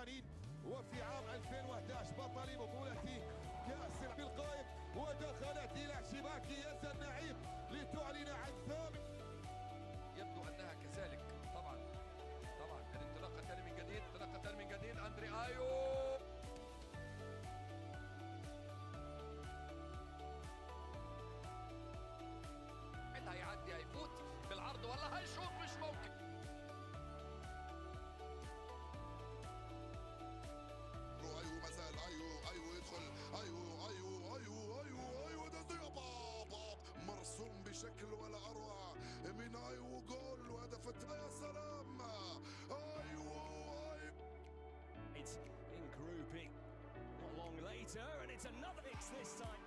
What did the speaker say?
1986 وفي عام 2011 بطل بطولة كأس بالقائم ودخلت إلى شباك ياسر النعيم لتعلن عن ثامن يبدو انها كذلك طبعا طبعا الانطلاقه ثاني من جديد انطلاقه ثاني من جديد اندري ايو هيعدي هيفوت بالعرض ولا هيشوط مش ممكن ايوه ما زال ايوه ايوه يدخل ايوه ايوه ايوه ايوه ايوه ده زي باب باب مرسوم بشكل ولا اروع من ايوه جول وهدف يا سلام ايوه ايوه It's in grouping. Not long later, and it's another mix this time.